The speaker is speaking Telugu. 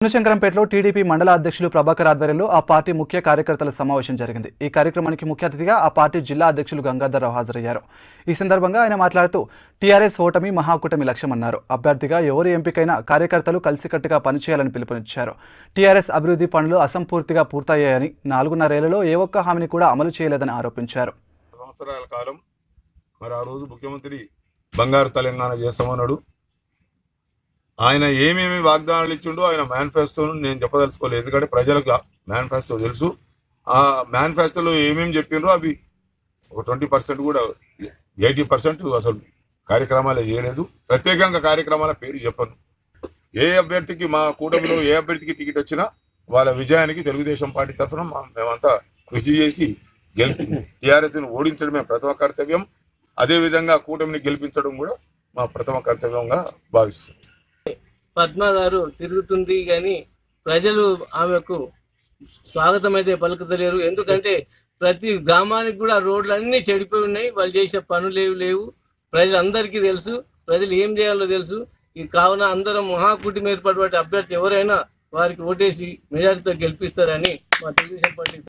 శంకరంపేటలో టీడీపీ మండల అధ్యక్షులు ప్రభాకర్ ఆధ్వర్యంలో ఆ పార్టీ ముఖ్య కార్యకర్తల సమావేశం జరిగింది ఈ కార్యక్రమానికి ముఖ్య అతిథిగా ఆ పార్టీ జిల్లా అధ్యక్షులు గంగాధర్రావు హాజరయ్యారు ఈ సందర్భంగా ఆయన మాట్లాడుతూ టీఆర్ఎస్ ఓటమి మహాకూటమి లక్ష్యమన్నారు అభ్యర్థిగా ఎవరు ఎంపికైనా కార్యకర్తలు కలిసికట్టుగా పనిచేయాలని పిలుపునిచ్చారు టీఆర్ఎస్ అభివృద్ధి పనులు అసంపూర్తిగా పూర్తయ్యాయని నాలుగున్నరేళ్లలో ఏ ఒక్క హామీని కూడా అమలు చేయలేదని ఆరోపించారు సంవత్సరాల కాలం మరి ఆ రోజు ముఖ్యమంత్రి బంగారు తెలంగాణ చేస్తామన్నాడు ఆయన ఏమేమి వాగ్దానాలు ఇచ్చిండో ఆయన మేనిఫెస్టోను నేను చెప్పదలుచుకోలేదు ఎందుకంటే ప్రజలకు మేనిఫెస్టో తెలుసు ఆ మేనిఫెస్టోలో ఏమేమి చెప్పిండ్రో అవి ఒక ట్వంటీ పర్సెంట్ కూడా ఎయిటీ పర్సెంట్ అసలు కార్యక్రమాలే చేయలేదు ప్రత్యేకంగా కార్యక్రమాల పేరు చెప్పను ఏ అభ్యర్థికి మా కూటమిలో ఏ అభ్యర్థికి టికెట్ వచ్చినా వాళ్ళ విజయానికి తెలుగుదేశం పార్టీ తరఫున మా- మేమంతా కృషి చేసి గెలిపి టీఆర్ఎస్ ఓడించడమే ప్రథమ కర్తవ్యం అదే విధంగా కూటమిని గెలిపించడం కూడా మా ప్రథమ కర్తవ్యంగా భావిస్తుంది పద్మ గారు తిరుగుతుంది కానీ ప్రజలు ఆమెకు స్వాగతం అయితే పలుకుతలేరు ఎందుకంటే ప్రతి గ్రామానికి కూడా రోడ్లు అన్నీ చెడిపోయి ఉన్నాయి వాళ్ళు చేసే పనులు ఏవి లేవు ప్రజలందరికీ తెలుసు ప్రజలు ఏం చేయాలో తెలుసు ఈ కావున అందరం మహాకూటమి ఏర్పాటు అభ్యర్థి ఎవరైనా వారికి ఓటేసి మెజారిటీతో గెలిపిస్తారని మా తెలుగుదేశం పార్టీ